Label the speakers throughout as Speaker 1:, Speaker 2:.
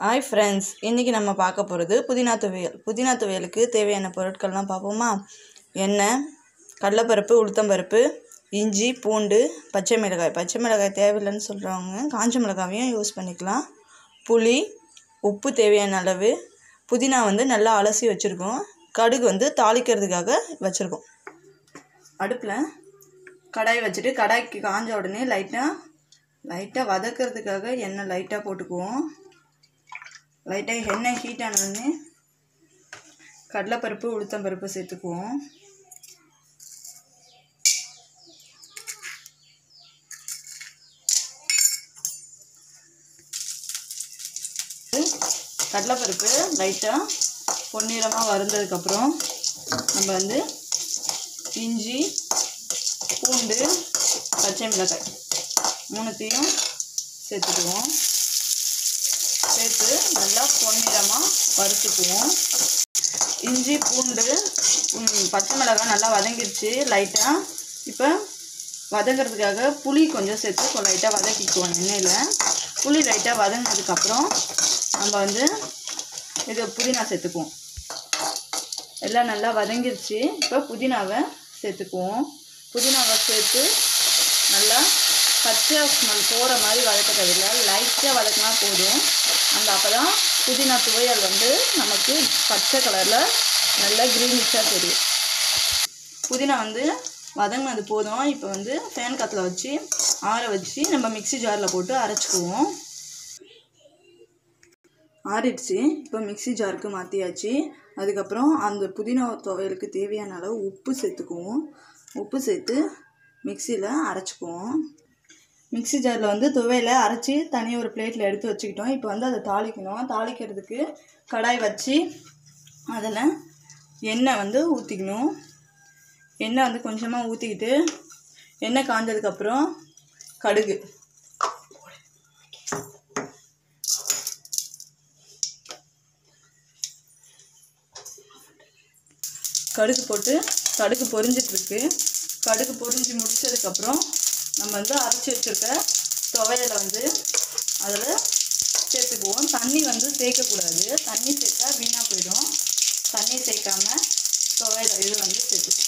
Speaker 1: hi friends இன்றைக்கி நம்ம பார்க்க போகிறது புதினா துவையல் புதினா துவையலுக்கு தேவையான பொருட்கள்லாம் பார்ப்போமா எண்ணெய் கடலைப்பருப்பு உளுத்தம்பருப்பு இஞ்சி பூண்டு பச்சை மிளகாய் பச்சை மிளகாய் தேவையில்லைன்னு சொல்கிறவங்க காஞ்ச மிளகாவையும் யூஸ் பண்ணிக்கலாம் புளி உப்பு தேவையான அளவு புதினா வந்து நல்லா அலசி வச்சுருக்கோம் கடுகு வந்து தாளிக்கிறதுக்காக வச்சுருக்கோம் அடுப்பில் கடாய் வச்சுட்டு கடாய்க்கு காஞ்ச உடனே லைட்டாக லைட்டாக வதக்கிறதுக்காக எண்ணெய் லைட்டாக போட்டுக்குவோம் லைட்டாக எண்ணெய் ஹீட் ஆனதுமே கடலைப்பருப்பு உளுத்தம்பருப்பு சேர்த்துக்குவோம் கடலைப்பருப்பு லைட்டாக பொன்னிறமாக வறுந்ததுக்கப்புறம் நம்ம வந்து இஞ்சி பூண்டு பச்சை மிளகாய் மூணுத்தையும் சேர்த்துக்குவோம் சேர்த்து நல்லா பொன்னிறமாக வறுத்துக்குவோம் இஞ்சி பூண்டு ம், பச்சை மிளகாய் நல்லா வதங்கிருச்சு லைட்டாக இப்போ வதங்கிறதுக்காக புளி கொஞ்சம் சேர்த்து லைட்டாக வதக்கிக்குவோம் எண்ணெயில் புளி லைட்டாக வதங்கினதுக்கப்புறம் நம்ம வந்து இது புதினா சேர்த்துக்குவோம் எல்லாம் நல்லா வதங்கிருச்சு இப்போ புதினாவை சேர்த்துக்குவோம் புதினாவை சேர்த்து நல்லா பச்சை ஸ்மெல் போகிற மாதிரி வதக்க தேவையில்லை லைட்டாக வதக்கினா போதும் அந்த அப்போ தான் புதினா துவையல் வந்து நமக்கு பச்சை கலரில் நல்லா க்ரீனிஷாக தெரியும் புதினா வந்து வதங்கினது போதும் இப்போ வந்து ஃபேன் காற்றுல வச்சு ஆற வச்சு நம்ம மிக்ஸி ஜாரில் போட்டு அரைச்சிக்குவோம் ஆறிடுச்சு இப்போ மிக்ஸி ஜாருக்கு மாற்றியாச்சு அதுக்கப்புறம் அந்த புதினா துவையலுக்கு தேவையான அளவு உப்பு சேர்த்துக்குவோம் உப்பு சேர்த்து மிக்சியில் அரைச்சிக்குவோம் மிக்ஸி ஜாரில் வந்து துவையலை அரைச்சி தனியாக ஒரு பிளேட்டில் எடுத்து வச்சுக்கிட்டோம் இப்போ வந்து அதை தாளிக்கணும் தாளிக்கிறதுக்கு கடாய் வச்சு அதில் எண்ணெய் வந்து ஊற்றிக்கணும் எண்ணெய் வந்து கொஞ்சமாக ஊற்றிக்கிட்டு எண்ணெய் காஞ்சதுக்கப்புறம் கடுகு கடுகு போட்டு கடுகு பொரிஞ்சிட்ருக்கு கடுகு பொரிஞ்சு முடிச்சதுக்கப்புறம் நம்ம வந்து அரைச்சி வச்சுருக்க துவையலை வந்து அதில் சேர்த்துக்குவோம் தண்ணி வந்து சேர்க்கக்கூடாது தண்ணி சேர்த்தா வீணாக போயிடும் தண்ணி சேர்க்காம துவையல் இது வந்து சேர்த்துக்குவோம்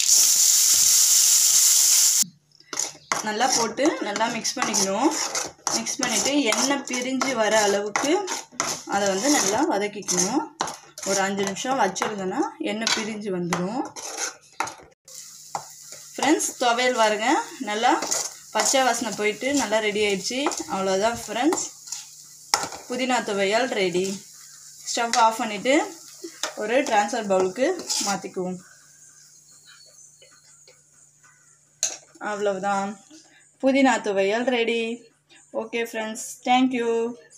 Speaker 1: நல்லா போட்டு நல்லா மிக்ஸ் பண்ணிக்கணும் மிக்ஸ் பண்ணிவிட்டு எண்ணெய் பிரிஞ்சு வர அளவுக்கு அதை வந்து நல்லா வதக்கிக்கணும் ஒரு அஞ்சு நிமிஷம் வச்சுருந்தோன்னா எண்ணெய் பிரிஞ்சு வந்துடும் ஃப்ரெண்ட்ஸ் துவையல் பாருங்க நல்லா பச்சை வாசனை போயிட்டு நல்லா ரெடி ஆயிடுச்சு அவ்வளோதான் ஃப்ரெண்ட்ஸ் புதினா துவையல் ரெடி ஸ்டவ் ஆஃப் பண்ணிவிட்டு ஒரு ட்ரான்ஸ்ஃபர் பவுலுக்கு மாற்றிக்குவோம் அவ்வளவுதான் புதினா துவையல் ரெடி ஓகே ஃப்ரெண்ட்ஸ் தேங்க்யூ